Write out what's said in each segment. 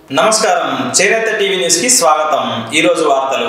నమస్కారం చేనేత TV news కి స్వాగతం ఈరోజు వార్తలు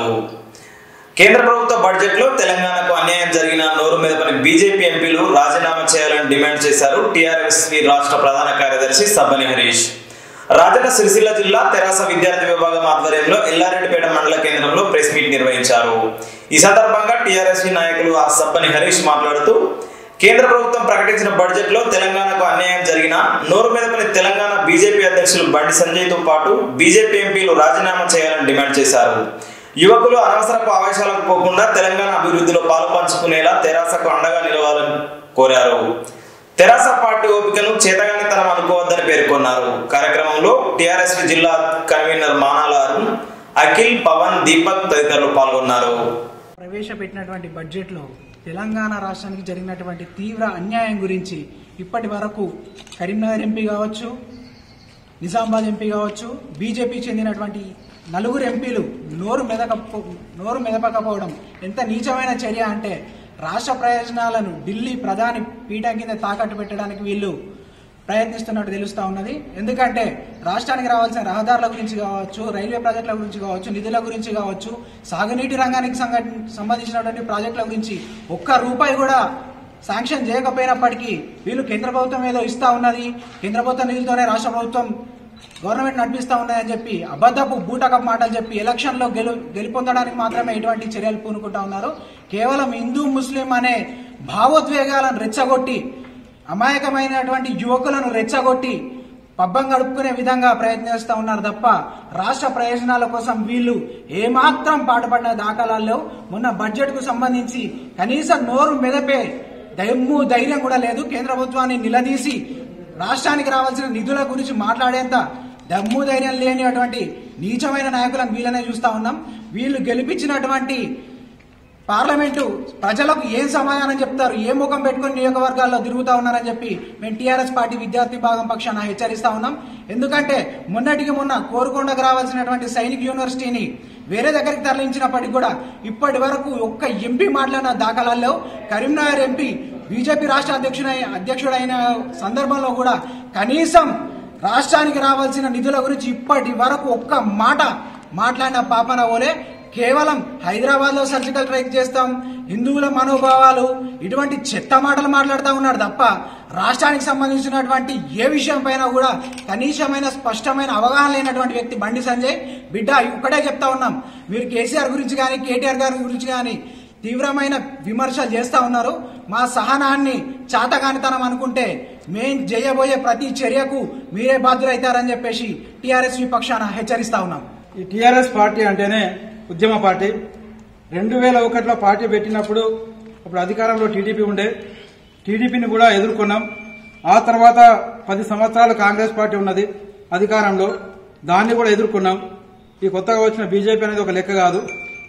కేంద్ర ప్రభుత్వ బడ్జెట్ లో తెలంగాణకు అన్యాయం జరిగిన నోరు మీద పని బీజేపీ ఎంపీలు రాజీనామా చేయాలని డిమాండ్ చేశారు టీఆర్ఎస్ రాష్ట్ర ప్రధాన కార్యదర్శి సబ్బని హరీష్ రాజన్న సిరిసిల్ల జిల్లా తెరాస విద్యార్థి విభాగం ఆధ్వర్యంలో ఎల్లారెడ్డిపేట మండల కేంద్రంలో ప్రెస్ మీట్ నిర్వహించారు ఈ సందర్భంగా టీఆర్ఎస్వి నాయకులు ఆ సబ్బని హరీష్ మాట్లాడుతూ కేంద్ర ప్రభుత్వం ప్రకటించిన బడ్జెట్ లో తెలంగాణకు అన్యాయం జరిగిన నోరు మీద పని తెలంగాణ బీజేపీ అధ్యక్షులు బండి సంజయ్ తో పాటు బీజేపీ ఎంపీలు రాజీనామా చేయాలని డిమాండ్ చేశారు యువకులు అనవసరపు ఆవేశాలకు పోకుండా తెలంగాణ అభివృద్ధిలో పాలు పంచుకునేలా తెరాసకు అండగా నిలవాలని కోరారు తెరాస పార్టీ ఓపికను చేతగానితనం అనుకోవద్దని పేర్కొన్నారు కార్యక్రమంలో టిఆర్ఎస్ జిల్లా కన్వీనర్ మానాల అరుణ్ అఖిల్ పవన్ దీపక్ తదితరులు పాల్గొన్నారు ప్రవేశపెట్టినటువంటి బడ్జెట్లో తెలంగాణ రాష్ట్రానికి జరిగినటువంటి తీవ్ర అన్యాయం గురించి ఇప్పటి వరకు కరీంనగర్ ఎంపీ కావచ్చు నిజామాబాద్ ఎంపీ కావచ్చు బీజేపీ చెందినటువంటి నలుగురు ఎంపీలు నోరు మెదక నోరు మెదపకపోవడం ఎంత నీచమైన చర్య అంటే రాష్ట్ర ప్రయోజనాలను ఢిల్లీ ప్రధాని పీఠం కింద తాకట్టు పెట్టడానికి వీళ్ళు ప్రయత్నిస్తున్నట్టు తెలుస్తా ఉన్నది ఎందుకంటే రాష్ట్రానికి రావాల్సిన రహదారుల గురించి కావచ్చు రైల్వే ప్రాజెక్టుల గురించి కావచ్చు నిధుల గురించి కావచ్చు సాగునీటి రంగానికి సంఘ- సంబంధించినటువంటి ప్రాజెక్టుల గురించి ఒక్క రూపాయి కూడా శాంక్షన్ చేయకపోయినప్పటికీ వీళ్ళు కేంద్ర ప్రభుత్వం ఏదో ఇస్తా ఉన్నది కేంద్ర ప్రభుత్వం నిధులతోనే రాష్ట్ర ప్రభుత్వం గవర్నమెంట్ నడిపిస్తా ఉన్నదని చెప్పి అబద్ధపు బూటకప్ మాటలు చెప్పి ఎలక్షన్ లో గెలు గెలుపొందడానికి మాత్రమే ఎటువంటి చర్యలు పూనుకుంటా ఉన్నారు కేవలం హిందూ ముస్లిం అనే భావోద్వేగాలను రెచ్చగొట్టి అమాయకమైనటువంటి యువకులను రెచ్చగొట్టి పబ్బం గడుపుకునే విధంగా ప్రయత్నిస్తూ ఉన్నారు తప్ప రాష్ట్ర ప్రయోజనాల కోసం వీళ్ళు ఏమాత్రం పాటుపడిన దాఖలాల్లో మొన్న బడ్జెట్ కు సంబంధించి కనీసం నోరు మెదపే దమ్ము ధైర్యం కూడా లేదు కేంద్ర ప్రభుత్వాన్ని నిలదీసి రాష్ట్రానికి రావాల్సిన నిధుల గురించి మాట్లాడేంత దమ్ము ధైర్యం లేనిటువంటి నీచమైన నాయకులను వీళ్ళనే చూస్తా ఉన్నాం వీళ్ళు గెలిపించినటువంటి పార్లమెంటు ప్రజలకు ఏం సమాధానం చెప్తారు ఏ ముఖం పెట్టుకుని నియోజకవర్గాల్లో తిరుగుతా ఉన్నారని చెప్పి మేము టీఆర్ఎస్ పార్టీ విద్యార్థి భాగం పక్షాన హెచ్చరిస్తా ఉన్నాం ఎందుకంటే మొన్నటికి మొన్న కోరుకొండకు రావాల్సినటువంటి సైనిక్ యూనివర్సిటీని వేరే దగ్గరికి తరలించినప్పటికీ కూడా ఇప్పటి వరకు ఒక్క ఎంపీ మాట్లాడిన దాఖలాల్లో కరీంనగర్ ఎంపీ బీజేపీ రాష్ట్ర అధ్యక్షుడై అధ్యక్షుడైన సందర్భంలో కూడా కనీసం రాష్ట్రానికి రావాల్సిన నిధుల గురించి ఇప్పటి వరకు ఒక్క మాట మాట్లాడిన పాపన ఓలే కేవలం హైదరాబాద్ లో సర్జికల్ స్ట్రైక్ చేస్తాం హిందువుల మనోభావాలు ఇటువంటి చెత్త మాటలు మాట్లాడుతూ ఉన్నాడు తప్ప రాష్ట్రానికి సంబంధించినటువంటి ఏ విషయం పైన కూడా కనీసమైన స్పష్టమైన అవగాహన లేనటువంటి వ్యక్తి బండి సంజయ్ బిడ్డ ఒక్కటే చెప్తా ఉన్నాం మీరు కేసీఆర్ గురించి కానీ కేటీఆర్ గారి గురించి కానీ తీవ్రమైన విమర్శలు చేస్తా ఉన్నారు మా సహనాన్ని చాతగానితనం అనుకుంటే మేం చేయబోయే ప్రతి చర్యకు మీరే బాధ్యులైతారని చెప్పేసి టీఆర్ఎస్ పక్షాన హెచ్చరిస్తా ఉన్నాం ఈ టీఆర్ఎస్ పార్టీ అంటేనే ఉద్యమ పార్టీ రెండు వేల ఒకటిలో పార్టీ పెట్టినప్పుడు అప్పుడు అధికారంలో టీడీపీ ఉండే టీడీపీని కూడా ఎదుర్కొన్నాం ఆ తర్వాత పది సంవత్సరాలు కాంగ్రెస్ పార్టీ ఉన్నది అధికారంలో దాన్ని కూడా ఎదుర్కొన్నాం ఈ కొత్తగా వచ్చిన బీజేపీ అనేది ఒక లెక్క కాదు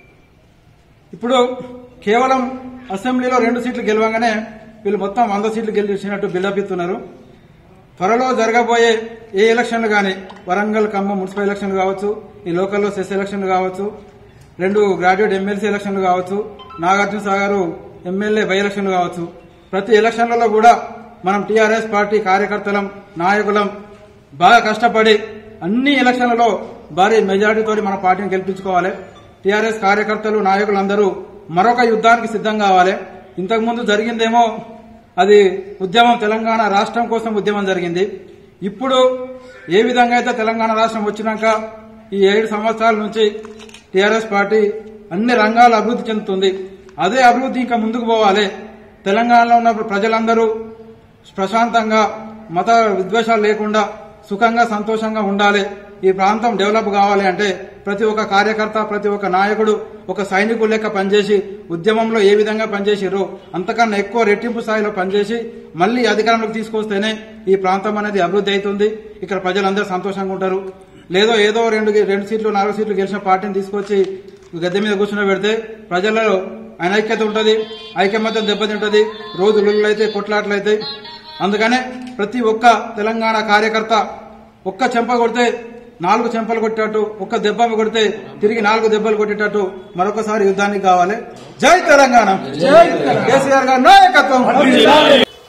ఇప్పుడు కేవలం అసెంబ్లీలో రెండు సీట్లు గెలవంగానే వీళ్ళు మొత్తం వంద సీట్లు గెలిచినట్టు బిల్డప్ ఇస్తున్నారు త్వరలో జరగబోయే ఏ ఎలక్షన్లు కానీ వరంగల్ ఖమ్మం మున్సిపల్ ఎలక్షన్లు కావచ్చు ఈ లోకల్లో సెస్ ఎలక్షన్లు కావచ్చు రెండు గ్రాడ్యుయేట్ ఎమ్మెల్సీ ఎలక్షన్లు కావచ్చు నాగార్జున సాగర్ ఎమ్మెల్యే బై ఎలక్షన్లు కావచ్చు ప్రతి ఎలక్షన్లలో కూడా మనం టీఆర్ఎస్ పార్టీ కార్యకర్తలం నాయకులం బాగా కష్టపడి అన్ని ఎలక్షన్లలో భారీ మెజారిటీతో మన పార్టీని గెలిపించుకోవాలి టీఆర్ఎస్ కార్యకర్తలు నాయకులందరూ మరొక యుద్ధానికి సిద్ధం కావాలి ఇంతకుముందు జరిగిందేమో అది ఉద్యమం తెలంగాణ రాష్ట్రం కోసం ఉద్యమం జరిగింది ఇప్పుడు ఏ విధంగా అయితే తెలంగాణ రాష్ట్రం వచ్చినాక ఈ ఏడు సంవత్సరాల నుంచి టీఆర్ఎస్ పార్టీ అన్ని రంగాల అభివృద్ధి చెందుతుంది అదే అభివృద్ధి ఇంకా ముందుకు పోవాలి తెలంగాణలో ఉన్న ప్రజలందరూ ప్రశాంతంగా మత విద్వేషాలు లేకుండా సుఖంగా సంతోషంగా ఉండాలి ఈ ప్రాంతం డెవలప్ కావాలి అంటే ప్రతి ఒక్క కార్యకర్త ప్రతి ఒక్క నాయకుడు ఒక సైనికుడు లెక్క పనిచేసి ఉద్యమంలో ఏ విధంగా పనిచేసిర్రో అంతకన్నా ఎక్కువ రెట్టింపు స్థాయిలో పనిచేసి మళ్లీ అధికారంలోకి తీసుకొస్తేనే ఈ ప్రాంతం అనేది అభివృద్ధి అవుతుంది ఇక్కడ ప్రజలందరూ సంతోషంగా ఉంటారు లేదో ఏదో రెండు రెండు సీట్లు నాలుగు సీట్లు గెలిచిన పార్టీని తీసుకొచ్చి గద్దె మీద కూర్చుని పెడితే ప్రజలలో అనైక్యత ఉంటుంది ఐక్యమత్యం దెబ్బతింటది రోజు లుళ్ళైతే కొట్లాట్లయితే అందుకనే ప్రతి ఒక్క తెలంగాణ కార్యకర్త ఒక్క చెంప కొడితే నాలుగు చెంపలు కొట్టేటట్టు ఒక్క దెబ్బ కొడితే తిరిగి నాలుగు దెబ్బలు కొట్టేటట్టు మరొకసారి యుద్ధానికి కావాలి జై తెలంగాణ కేసీఆర్ గారి నాయకత్వం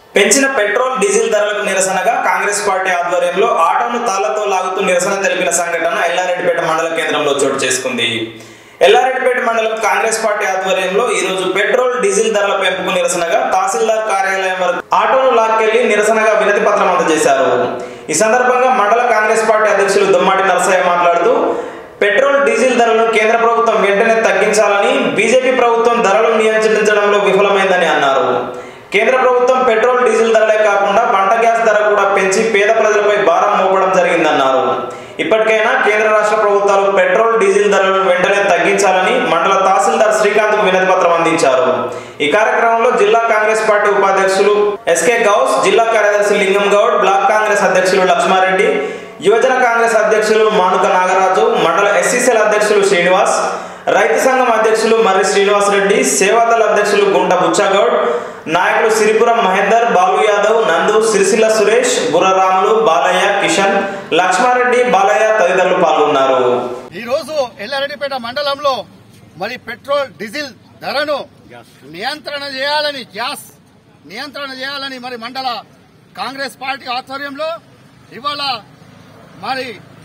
పెంచిన పెట్రోల్ డీజిల్ ధరలకు నిరసనగా కాంగ్రెస్ పార్టీ ఆధ్వర్యంలో ఆటోను తాళ్లతో లాగుతూ నిరసన తెలిపిన సంఘటన ఎల్లారెడ్డిపేట మండల కేంద్రంలో చోటు చేసుకుంది ఎల్లారెడ్డిపేట మండలం కాంగ్రెస్ పార్టీ ఆధ్వర్యంలో ఈ రోజు పెట్రోల్ డీజిల్ ధరల పెంపుకు నిరసనగా తహసీల్దార్ కార్యాలయం వరకు ఆటోను లాక్కెళ్లి నిరసనగా వినతి పత్రం అందజేశారు ఈ సందర్భంగా మండల కాంగ్రెస్ పార్టీ అధ్యక్షులు దుమ్మాటి నరసయ్య మాట్లాడుతూ పెట్రోల్ డీజిల్ ధరలను కేంద్ర ప్రభుత్వం వెంటనే తగ్గించాలని బీజేపీ ప్రభుత్వం ధరలు నియంత్రించడంలో విఫలమైందని అన్నారు కేంద్ర ప్రభుత్వం పెట్రోల్ డీజిల్ ధరలే కాకుండా వంట గ్యాస్ ధర కూడా పెంచి పేద ప్రజలపై భారం మోపడం జరిగిందన్నారు ఇప్పటికైనా కేంద్ర రాష్ట్ర ప్రభుత్వాలు పెట్రోల్ డీజిల్ ధరలను వెంటనే తగ్గించాలని మండల తహసీల్దార్ శ్రీకాంత్ వినతి పత్రం అందించారు ఈ కార్యక్రమంలో జిల్లా కాంగ్రెస్ పార్టీ ఉపాధ్యక్షులు ఎస్కే గౌస్ జిల్లా కార్యదర్శి లింగం గౌడ్ బ్లాక్ కాంగ్రెస్ అధ్యక్షులు లక్ష్మారెడ్డి యువజన కాంగ్రెస్ అధ్యక్షులు మానుక నాగరాజు మండల ఎస్సీసీల అధ్యక్షులు శ్రీనివాస్ రైతు సంఘం అధ్యక్షులు మర్రి శ్రీనివాస్ రెడ్డి సేవాదళ అధ్యక్షులు గుంట బుచ్చగౌడ్ నాయకులు సిరిపురం మహేందర్ బాలు యాదవ్ నందు సిరిసిల్ల సురేష్ బుర్రరాములు బాలయ్య కిషన్ లక్ష్మారెడ్డి బాలయ్య తదితరులు పాల్గొన్నారు ఈ రోజు ఎల్లారెడ్డిపేట మండలంలో మరి పెట్రోల్ డీజిల్ ధరను నియంత్రణ చేయాలని గ్యాస్ నియంత్రణ చేయాలని మరి మండల కాంగ్రెస్ పార్టీ ఆధ్వర్యంలో ఇవాళ మరి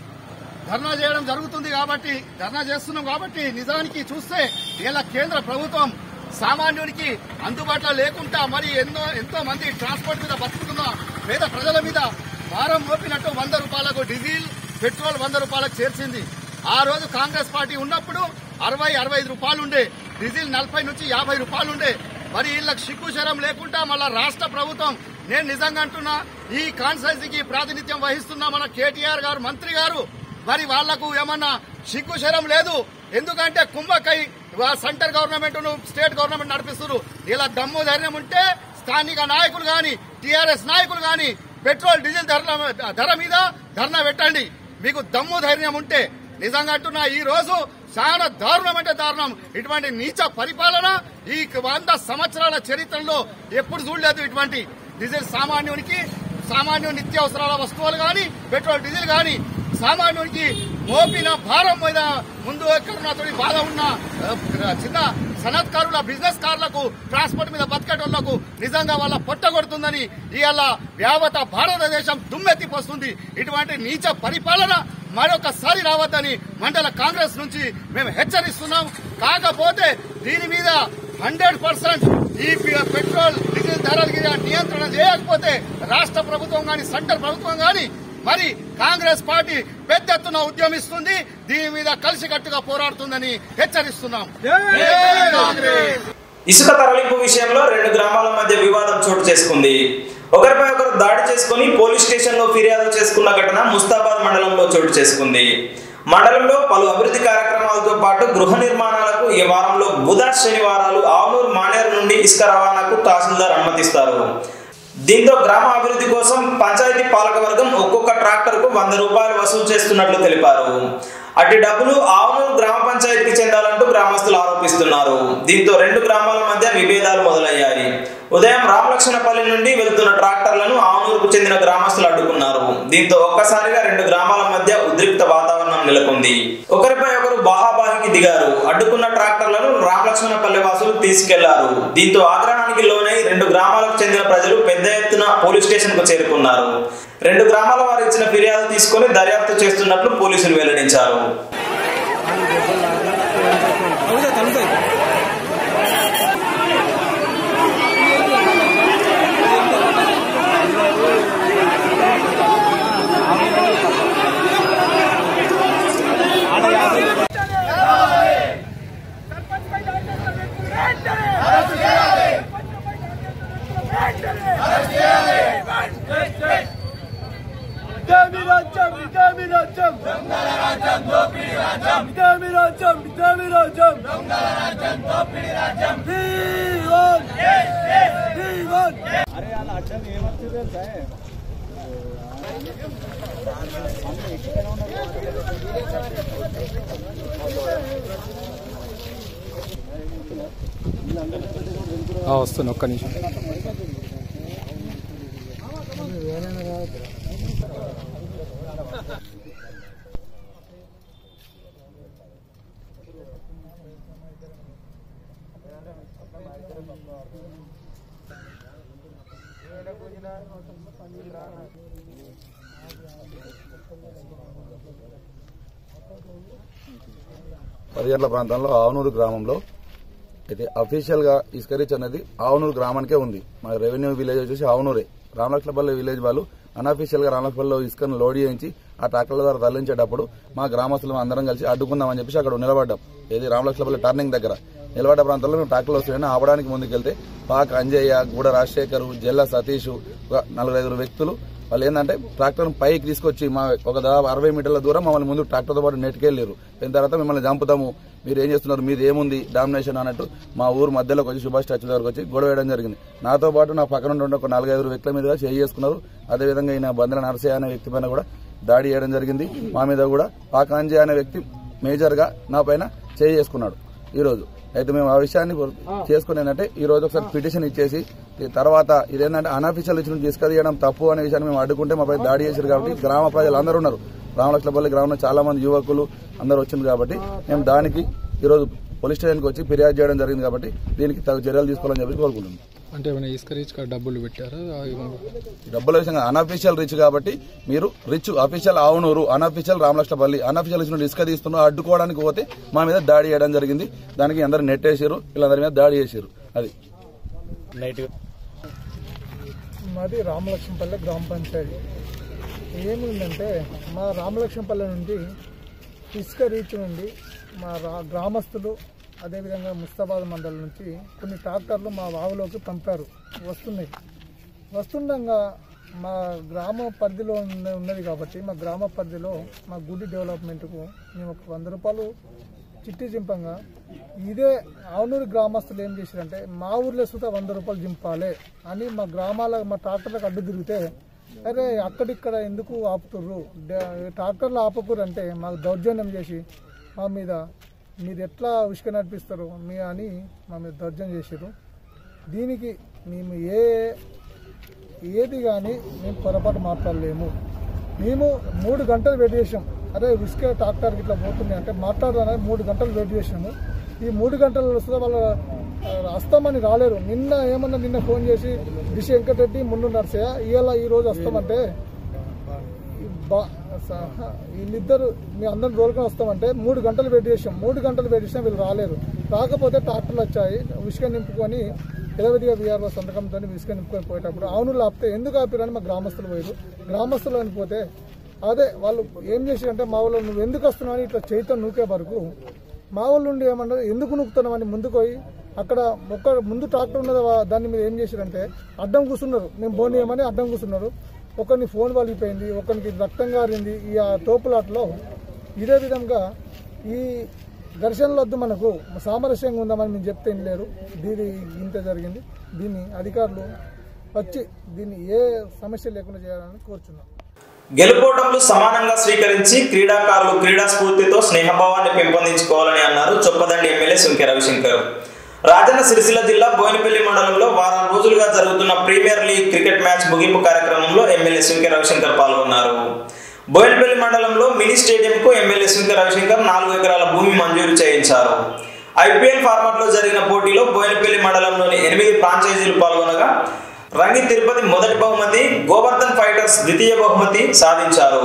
ధర్నా చేయడం జరుగుతుంది కాబట్టి ధర్నా చేస్తున్నాం కాబట్టి నిజానికి చూస్తే ఇలా కేంద్ర ప్రభుత్వం సామాన్యుడికి అందుబాటులో లేకుండా మరి ఎన్నో ఎంతో మంది ట్రాన్స్పోర్ట్ మీద బతుకుతున్న పేద ప్రజల మీద భారం మోపినట్టు వంద రూపాయలకు డీజిల్ పెట్రోల్ వంద రూపాయలకు చేర్చింది ఆ రోజు కాంగ్రెస్ పార్టీ ఉన్నప్పుడు అరవై అరవై ఐదు రూపాయలు ఉండే డీజిల్ నలభై నుంచి యాభై రూపాయలు ఉండే మరి వీళ్ళకి సిగ్గుశరం లేకుండా మళ్ళా రాష్ట్ర ప్రభుత్వం నేను నిజంగా అంటున్నా ఈ కాన్స్టిట్యున్సీకి ప్రాతినిధ్యం వహిస్తున్న మన కేటీఆర్ గారు మంత్రి గారు మరి వాళ్లకు ఏమన్నా సిగ్గుశరం లేదు ఎందుకంటే కుంభకై వా- సెంటర్ గవర్నమెంట్ స్టేట్ గవర్నమెంట్ నడిపిస్తున్నారు ఇలా దమ్ము ధైర్యం ఉంటే స్థానిక నాయకులు గాని టీఆర్ఎస్ నాయకులు గాని పెట్రోల్ డీజిల్ ధరల ధర మీద ధర్నా పెట్టండి మీకు దమ్ము ధైర్యం ఉంటే నిజంగా అంటున్నా ఈ రోజు చాలా దారుణం అంటే దారుణం ఇటువంటి నీచ పరిపాలన ఈ వంద సంవత్సరాల చరిత్రలో ఎప్పుడు చూడలేదు ఇటువంటి డీజిల్ సామాన్యునికి సామాన్య నిత్యావసరాల వస్తువులు గాని పెట్రోల్ డీజిల్ గాని సామాన్యునికి మోపిన భారం మీద ముందు ఎక్కడున్న తోటి బాధ ఉన్న ఆ, చిన్న సనత్కారుల బిజినెస్ కార్లకు ట్రాన్స్పోర్ట్ మీద బతకటోళ్లకు నిజంగా వాళ్ళ పొట్ట కొడుతుందని ఇవాళ యావత భారతదేశం దుమ్మెత్తిపోస్తుంది ఇటువంటి నీచ పరిపాలన మరొకసారి రావద్దని మండల కాంగ్రెస్ నుంచి మేము హెచ్చరిస్తున్నాం కాకపోతే దీని మీద హండ్రెడ్ పర్సెంట్ ఈ పి- పెట్రోల్ డీజిల్ ధరల మీద నియంత్రణ చేయకపోతే రాష్ట్ర ప్రభుత్వం గాని సెంటర్ ప్రభుత్వం గాని మరి కాంగ్రెస్ పార్టీ పెద్ద ఎత్తున ఉద్యమిస్తుంది దీని మీద కలిసికట్టుగా పోరాడుతుందని హెచ్చరిస్తున్నాం జై కాంగ్రెస్ ఇసుక తరలింపు విషయంలో రెండు గ్రామాల మధ్య వివాదం చోటు చేసుకుంది ఒకరిపై ఒకరు దాడి చేసుకుని పోలీస్ స్టేషన్ లో ఫిర్యాదు చేసుకున్న ఘటన ముస్తాబాద్ మండలంలో చోటు చేసుకుంది మండలంలో పలు అభివృద్ధి కార్యక్రమాలతో పాటు గృహ నిర్మాణాలకు ఈ వారంలో బుధ శనివారాలు ఆవునూరు మానేరు నుండి ఇసుక రవాణాకు తహసీల్దార్ అనుమతిస్తారు దీంతో గ్రామ అభివృద్ధి కోసం పంచాయతీ పాలకవర్గం ఒక్కొక్క ట్రాక్టర్ కు వంద రూపాయలు వసూలు చేస్తున్నట్లు తెలిపారు అట్టి డబ్బులు ఆవునూరు గ్రామ పంచాయతీకి చెందాలంటూ గ్రామస్తులు ఆరోపిస్తున్నారు దీంతో రెండు గ్రామాల మధ్య విభేదాలు మొదలయ్యాయి ఉదయం రామలక్ష్మణపల్లి నుండి వెళ్తున్న ట్రాక్టర్లను ఆవునూరుకు చెందిన గ్రామస్తులు అడ్డుకున్నారు దీంతో ఒక్కసారిగా రెండు గ్రామాల మధ్య ఉద్రిక్త వాతావరణం నెలకొంది ఒకరిపై ఒకరు బాహాబాహికి దిగారు అడ్డుకున్న ట్రాక్టర్లను రామలక్ష్మణపల్లి వాసులు తీసుకెళ్లారు దీంతో ఆగ్రహానికి లోనై రెండు గ్రామాలకు చెందిన ప్రజలు పెద్ద ఎత్తున పోలీస్ స్టేషన్ కు చేరుకున్నారు రెండు గ్రామాల వారు ఇచ్చిన ఫిర్యాదు తీసుకొని దర్యాప్తు చేస్తున్నట్లు పోలీసులు వెల్లడించారు ఇదేమి రాజ్యం ఇదేమి రాజ్యం దొంగల రాజ్యం దోపిడి రాజ్యం ఇదేమి రాజ్యం ఇదేమి రాజ్యం దొంగల రాజ్యం దోపిడి రాజ్యం వీవన్ వీవన్ అరే అలా అడ్డం ఏమవుతుంది తెలుసా వస్తుంది ఒక్క నిమిషం పదిగంటల ప్రాంతంలో ఆవనూరు గ్రామంలో అయితే అఫీషియల్ గా ఇసుక రీచ్ అనేది ఆవనూరు గ్రామానికే ఉంది మన రెవెన్యూ విలేజ్ వచ్చేసి ఆవనూరే రామలక్ష్మపల్లి విలేజ్ వాళ్ళు అన్అఫీషియల్ గా రామలక్ష్మపల్లిలో ఇసుకను లోడ్ చేయించి ఆ ట్రాక్టర్ల ద్వారా తరలించేటప్పుడు మా గ్రామస్తులు అందరం కలిసి అడ్డుకుందామని చెప్పేసి అక్కడ నిలబడ్డాం ఏది రామలక్ష్మపల్లి టర్నింగ్ దగ్గర నిలబడ్డ ప్రాంతంలో మేము ట్రాక్టర్లు వస్తున్నాయని ఆపడానికి ముందుకెళ్తే పాక్ అంజయ్య గూడ రాజశేఖర్ జల్ల సతీష్ ఒక నలుగురు వ్యక్తులు వాళ్ళు ఏంటంటే ట్రాక్టర్ పైకి తీసుకొచ్చి మా ఒక దాదాపు అరవై మీటర్ల దూరం మమ్మల్ని ముందు ట్రాక్టర్తో పాటు నెట్టుకెళ్ళారు దాని తర్వాత మిమ్మల్ని చంపుతాము మీరు ఏం చేస్తున్నారు మీది ఏముంది డామినేషన్ అన్నట్టు మా ఊరు మధ్యలోకి వచ్చి సుభాష్ స్టాచ్యూ దగ్గరకు వచ్చి గొడవ వేయడం జరిగింది నాతో పాటు నా పక్కన ఉండే ఒక నాలుగైదు వ్యక్తుల మీదుగా చేయి చేసుకున్నారు అదేవిధంగా ఈయన బందల నరసయ్య అనే వ్యక్తి పైన కూడా దాడి చేయడం జరిగింది మా మీద కూడా పాకాంజే అనే వ్యక్తి మేజర్ గా నా పైన చేయి చేసుకున్నాడు ఈ రోజు అయితే మేము ఆ విషయాన్ని చేసుకుని ఏంటంటే ఈ రోజు ఒకసారి పిటిషన్ ఇచ్చేసి ఈ తర్వాత ఇదేంటంటే అనఫీషియల్ ఇచ్చిన తీసుకెళ్ళడం తప్పు అనే విషయాన్ని మేము అడ్డుకుంటే మాపై దాడి చేశారు కాబట్టి గ్రామ ప్రజలు అందరూ ఉన్నారు రామలక్ష్మపల్లి గ్రామంలో చాలా మంది యువకులు అందరూ వచ్చింది కాబట్టి మేము దానికి ఈ రోజు పోలీస్ స్టేషన్కి వచ్చి ఫిర్యాదు చేయడం జరిగింది కాబట్టి దీనికి తగు చర్యలు తీసుకోవాలని చెప్పి కోరుకుంటున్నాం అంటే ఏమైనా ఇసుక రీచ్ కార్డ్ డబ్బులు పెట్టారా ఆ ఏమన్నా- డబ్బుల విషయంగా అనఫీషియల్ రిచ్ కాబట్టి మీరు reach official Avunuru unofficial Ramalakshmapalli unofficial ఇచ్చిన ఇసుక తీస్తున్నా అడ్డుకోవడానికి పోతే మా మీద దాడి చేయడం జరిగింది దానికి అందరు నెట్టేసారు వీళ్ళందరి మీద దాడి చేశారు అది మాది రామలక్ష్మపల్లె గ్రామ పంచాయతీ ఏముందంటే మా రామలక్ష్మపల్లె నుండి ఇసుక రీచ్ నుండి మా రా గ్రామస్తులు అదేవిధంగా ముస్తాబాద్ మండలం నుంచి కొన్ని ట్రాక్టర్లు మా వాగులోకి పంపారు వస్తున్నాయి వస్తుండగా మా గ్రామ పరిధిలో ఉన్న- ఉన్నది కాబట్టి మా గ్రామ పరిధిలో మా గుడి డెవలప్మెంట్కు మేము ఒక వంద రూపాయలు చిట్టి చింపంగా ఇదే ఆవునూరు గ్రామస్తులు ఏం చేశారంటే మా ఊర్లో సుతా వంద రూపాయలు చింపాలి అని మా గ్రామాల మా ట్రాక్టర్లకు అడ్డు తిరిగితే అరే అక్కడిక్కడ ఎందుకు ఆపుతుర్రు డ- ట్రాక్టర్లు ఆపకూరు అంటే మాకు దౌర్జన్యం చేసి మా మీద మీరు ఎట్లా ఉష్క నడిపిస్తారు మీ అని మా మీద దౌర్జన్యం చేశారు దీనికి మేము ఏ ఏది కానీ మేము పొరపాటు మాట్లాడలేము మేము మూడు గంటలు వెయిట్ చేసాం అరే ఇసుక ట్రాక్టర్కి ఇట్లా పోతుంది అంటే మాట్లాడాలని మూడు గంటలు వెయిట్ చేసాము ఈ మూడు గంటలు వస్తే వాళ్ళ ఆ, వస్తామని రాలేరు నిన్న ఏమన్నా నిన్న ఫోన్ చేసి దిశ వెంకటరెడ్డి ముందు నర్సయ్య ఇవాళ ఈ రోజు వస్తామంటే ఈ బా- సహ- వీళ్ళిద్దరు మీ అందరం దూరంగా వస్తామంటే మూడు గంటలు వెయిట్ చేసాం మూడు గంటలు వెయిట్ చేసినా వీళ్ళు రాలేరు రాకపోతే ట్రాక్టర్లు వచ్చాయి ఇసుక నింపుకొని ఎలవదిగా విఆర్ఓ సంతకంతో ఇసుక నింపుకొని పోయేటప్పుడు అవును ఆపితే ఎందుకు ఆపిరని మా గ్రామస్తులు పోయారు గ్రామస్తులు అని పోతే అదే వాళ్ళు ఏం చేశారంటే మా వాళ్ళు నువ్వు ఎందుకు వస్తున్నావు అని ఇట్లా చేతితో నూకే వరకు మా వాళ్ళు ఉండి ఏమన్నారు ఎందుకు నూకుతున్నామని ముందుకు పోయి అక్కడ ఒక్క ముందు ట్రాక్టర్ ఉన్నది వా- దాని మీద ఏం చేశారంటే అడ్డం కూర్చున్నారు మేము బోనియమని అడ్డం కూర్చున్నారు ఒకరిని ఫోన్ వలిగిపోయింది ఒకరికి రక్తం గారింది ఈ ఆ తోపులాటలో ఇదే విధంగా ఈ ఘర్షణలు వద్దు మనకు సామరస్యంగా ఉందామని మేము చెప్తే ఏం లేరు దీని ఇంత జరిగింది దీన్ని అధికారులు వచ్చి దీన్ని ఏ సమస్య లేకుండా చేయాలని కోరుచున్నాం గెలుపోటములు సమానంగా స్వీకరించి క్రీడాకారులు క్రీడా స్ఫూర్తితో స్నేహభావాన్ని పెంపొందించుకోవాలని అన్నారు చొప్పదండి ఎమ్మెల్యే సుంకె రవిశంకర్ రాజన్న సిరిసిల్ల జిల్లా బోయినపల్లి మండలంలో వారం రోజులుగా జరుగుతున్న ప్రీమియర్ లీగ్ క్రికెట్ మ్యాచ్ ముగింపు కార్యక్రమంలో ఎమ్మెల్యే సుంకె రవిశంకర్ పాల్గొన్నారు బోయినపల్లి మండలంలో మినీ స్టేడియంకు ఎమ్మెల్యే సుంకె రవిశంకర్ నాలుగు ఎకరాల భూమి మంజూరు చేయించారు ఐపీఎల్ ఫార్మాట్ లో జరిగిన పోటీలో బోయినపల్లి మండలంలోని ఎనిమిది ఫ్రాంచైజీలు పాల్గొనగా రంగి తిరుపతి మొదటి బహుమతి గోవర్ధన్ ఫైటర్స్ ద్వితీయ బహుమతి సాధించారు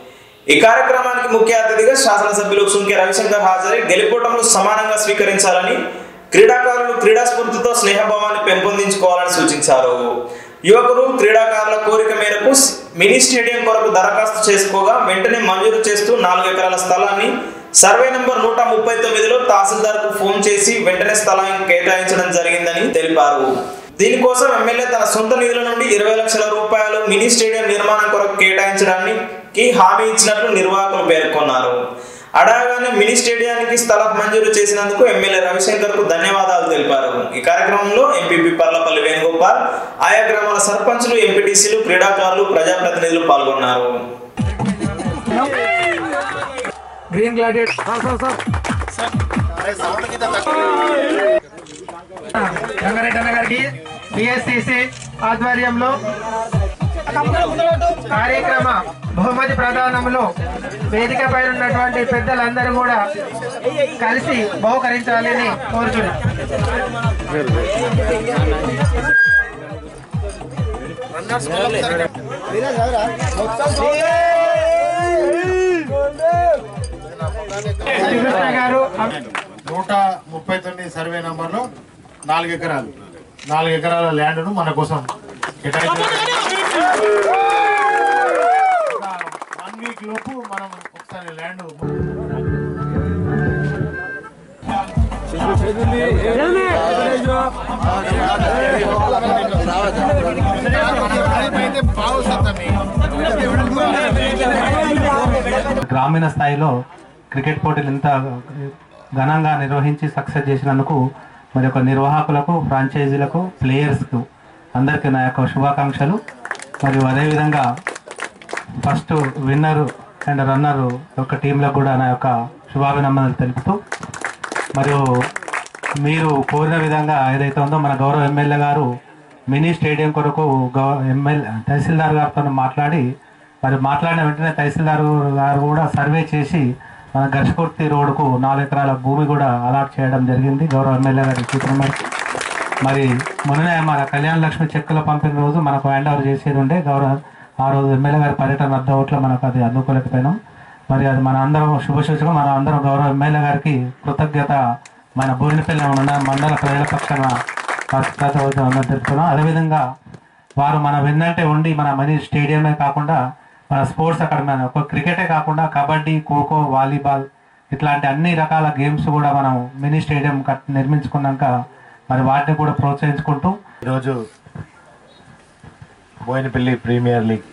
ఈ కార్యక్రమానికి ముఖ్య అతిథిగా శాసనసభ్యులు సుంకె రవిశంకర్ హాజరై గెలుపోటములు సమానంగా స్వీకరించాలని క్రీడాకారులు క్రీడా స్ఫూర్తితో స్నేహభావాన్ని పెంపొందించుకోవాలని సూచించారు యువకులు క్రీడాకారుల కోరిక మేరకు స్- మినీ స్టేడియం కొరకు దరఖాస్తు చేసుకోగా వెంటనే మంజూరు చేస్తూ నాలుగు ఎకరాల స్థలాన్ని సర్వే నంబర్ నూట ముప్పై తొమ్మిదిలో తహసీల్దార్కు ఫోన్ చేసి వెంటనే స్థలాన్ని కేటాయించడం జరిగిందని తెలిపారు దీనికోసం ఎమ్మెల్యే తన సొంత నిధుల నుండి ఇరవై లక్షల రూపాయలు మినీ స్టేడియం నిర్మాణం కొరకు కేటాయించడానికి హామీ ఇచ్చినట్లు నిర్వాహకులు పేర్కొన్నారు అడగగానే మినీ స్టేడియానికి స్థలం మంజూరు చేసినందుకు ఎమ్మెల్యే రవిశంకర్ కు ధన్యవాదాలు తెలిపారు ఈ కార్యక్రమంలో ఎంపీపీ పర్లపల్లి వేణుగోపాల్ ఆయా గ్రామాల సర్పంచులు ఎంపీటీసీలు క్రీడాకారులు ప్రజాప్రతినిధులు పాల్గొన్నారు గ్రీన్ గ్లాడెడ్ రంగారెడ్డి అన్న గారికి బిఎస్సిసి ఆధ్వర్యంలో కార్యక్రమ బహుమతి ప్రదానంలో వేదిక పైన ఉన్నటువంటి పెద్దలందరూ కూడా కలిసి బహుకరించాలని కోరుచున్నాం నూట ముప్పై తొమ్మిది సర్వే నంబర్లో నాలుగు ఎకరాలు నాలుగు ఎకరాల ల్యాండ్ను మన కోసం వన్ వీక్ లోపు మనం ఒకసారి ల్యాండ్ గ్రామీణ స్థాయిలో క్రికెట్ పోటీలు ఇంత ఘనంగా నిర్వహించి సక్సెస్ చేసినందుకు మరి యొక్క నిర్వాహకులకు ఫ్రాంచైజీలకు ప్లేయర్స్కు అందరికీ నా యొక్క శుభాకాంక్షలు మరియు అదేవిధంగా ఫస్ట్ విన్నరు అండ్ రన్నరు యొక్క టీంలకు కూడా నా యొక్క శుభాభినందనలు తెలుపుతూ మరియు మీరు కోరిన విధంగా ఏదైతే ఉందో మన గౌరవ ఎమ్మెల్యే గారు మినీ స్టేడియం కొరకు గౌ ఎమ్మెల్యే తహసీల్దార్ గారితో మాట్లాడి మరి మాట్లాడిన వెంటనే తహసీల్దార్ గారు కూడా సర్వే చేసి మన గర్షకుర్తి రోడ్డుకు నాలుగు ఎకరాల భూమి కూడా అలాట్ చేయడం జరిగింది గౌరవ ఎమ్మెల్యే గారి సూచన మేరకు మరి మొన్ననే మన కళ్యాణ లక్ష్మి చెక్కుల పంపిన రోజు మనకు హ్యాండ్ ఓవర్ చేసేది ఉండే గౌరవ ఆ రోజు ఎమ్మెల్యే గారి పర్యటన రద్దు అవట్లో మనకు అది అందుకోలేకపోయినాం మరి అది మన అందరం శుభసూచకం మన అందరం గౌరవ ఎమ్మెల్యే గారికి కృతజ్ఞత మన బోయినపల్లి మండల మండల ప్రజల పక్షాన అందరూ తెలుపుతున్నాం అదేవిధంగా వారు మన వెన్నంటే ఉండి మన మనీ స్టేడియమే కాకుండా మన స్పోర్ట్స్ అకాడమీ అని ఒక క్రికెటే కాకుండా కబడ్డీ ఖోఖో వాలీబాల్ ఇట్లాంటి అన్ని రకాల గేమ్స్ కూడా మనం మినీ స్టేడియం కట్ నిర్మించుకున్నాక మరి వాటిని కూడా ప్రోత్సహించుకుంటూ ఈరోజు బోయినపల్లి ప్రీమియర్ లీగ్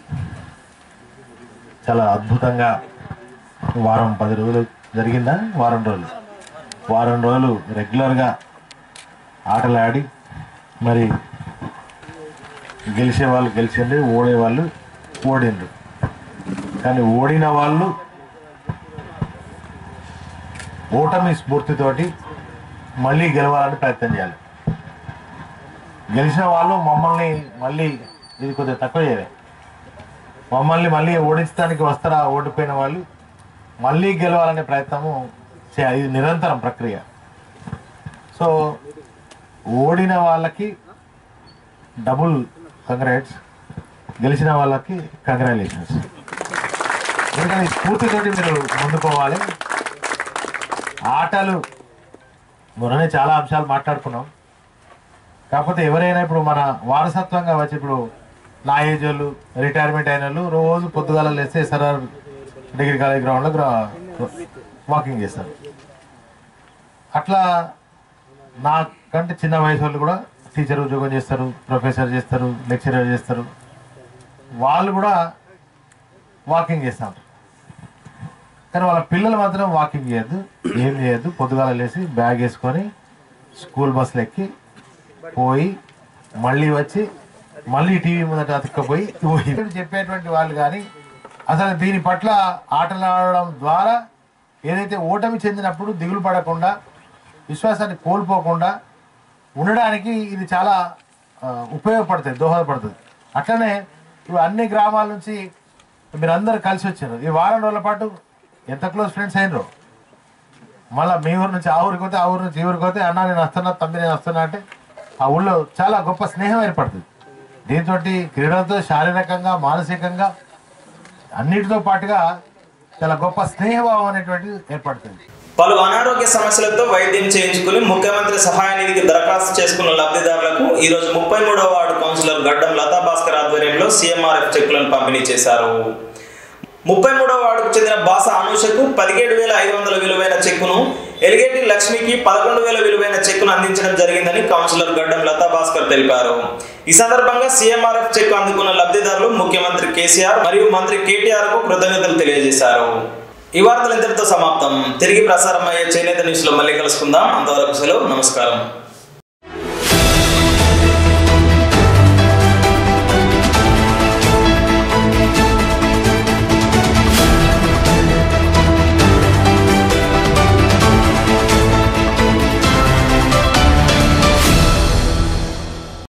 చాలా అద్భుతంగా వారం పది రోజులు జరిగిందా వారం రోజులు వారం రోజులు రెగ్యులర్గా ఆటలు ఆడి మరి గెలిచే వాళ్ళు గెలిచిండ్రు ఓడే వాళ్ళు ఓడిండ్రు కానీ ఓడిన వాళ్ళు ఓటమి స్ఫూర్తితోటి మళ్ళీ గెలవాలని ప్రయత్నం చేయాలి గెలిచిన వాళ్ళు మమ్మల్ని మళ్ళీ ఇది కొద్దిగా తక్కువ చేయలే మమ్మల్ని మళ్ళీ ఓడించడానికి వస్తారా ఓడిపోయిన వాళ్ళు మళ్ళీ గెలవాలనే ప్రయత్నము చేయాలి ఇది నిరంతరం ప్రక్రియ సో ఓడిన వాళ్ళకి డబుల్ కంగ్రాట్స్ గెలిచిన వాళ్ళకి కంగ్రాచులేషన్స్ ఎందుకంటే ఈ స్ఫూర్తితోటి మీరు ముందుకోవాలి ఆటలు మొన్ననే చాలా అంశాలు మాట్లాడుకున్నాం కాకపోతే ఎవరైనా ఇప్పుడు మన వారసత్వంగా వచ్చి ఇప్పుడు నా ఏజ్ వాళ్ళు రిటైర్మెంట్ అయిన వాళ్ళు రోజు పొద్దుగాల లేస్తే ఎస్ఆర్ఆర్ డిగ్రీ కాలేజ్ గ్రౌండ్లో గ్రా వాకింగ్ చేస్తారు అట్లా నాకంటే చిన్న వయసు వాళ్ళు కూడా టీచర్ ఉద్యోగం చేస్తారు ప్రొఫెసర్ చేస్తారు లెక్చరర్ చేస్తారు వాళ్ళు కూడా వాకింగ్ చేస్తారు కానీ వాళ్ళ పిల్లలు మాత్రం వాకింగ్ చేయొద్దు ఏం చేయొద్దు పొద్దుగాల లేచి బ్యాగ్ వేసుకొని స్కూల్ బస్సులు ఎక్కి పోయి మళ్ళీ వచ్చి మళ్ళీ టీవీ ముందట అతుక్కపోయి పోయి చెప్పేటువంటి వాళ్ళు కానీ అసలు దీని పట్ల ఆటలు ఆడడం ద్వారా ఏదైతే ఓటమి చెందినప్పుడు దిగులు పడకుండా విశ్వాసాన్ని కోల్పోకుండా ఉండడానికి ఇది చాలా ఆ, ఉపయోగపడుతుంది దోహదపడుతుంది అట్లనే ఇప్పుడు అన్ని గ్రామాల నుంచి మీరందరూ కలిసి వచ్చారు ఈ వారం రోజుల పాటు ఎంత క్లోజ్ ఫ్రెండ్స్ అయినరు మళ్ళీ మీ ఊరు నుంచి ఆ ఊరికి పోతే ఆ ఊరు నుంచి ఈ ఊరికి పోతే అన్న నేను వస్తున్నా తమ్మి నేను వస్తున్నా అంటే ఆ ఊళ్ళో చాలా గొప్ప స్నేహం ఏర్పడుతుంది దీంతో క్రీడలతో శారీరకంగా మానసికంగా అన్నిటితో పాటుగా చాలా గొప్ప స్నేహభావం అనేటువంటిది ఏర్పడుతుంది పలు అనారోగ్య సమస్యలతో వైద్యం చేయించుకుని ముఖ్యమంత్రి సహాయ నిధికి దరఖాస్తు చేసుకున్న లబ్ధిదారులకు ఈ రోజు ముప్పై మూడవ వార్డు కౌన్సిలర్ గడ్డం లతా భాస్కర్ ఆధ్వర్యంలో సీఎంఆర్ఎఫ్ చెక్కులను పంపిణీ చేశారు ముప్పై మూడవ వార్డుకు చెందిన బాస అనూషకు పదిహేడు వేల ఐదు వందల విలువైన చెక్కును ఎలిగేటి లక్ష్మికి పదకొండు వేల విలువైన చెక్కును అందించడం జరిగిందని కౌన్సిలర్ గడ్డం లతా భాస్కర్ తెలిపారు ఈ సందర్భంగా సీఎంఆర్ఎఫ్ చెక్ అందుకున్న లబ్ధిదారులు ముఖ్యమంత్రి కేసీఆర్ మరియు మంత్రి కేటీఆర్ కు కృతజ్ఞతలు తెలియజేశారు ఈ వార్తలు ఇంతటితో సమాప్తం తిరిగి ప్రసారం అయ్యే చేనేత న్యూస్ లో మళ్ళీ కలుసుకుందాం అంతవరకు సెలవు నమస్కారం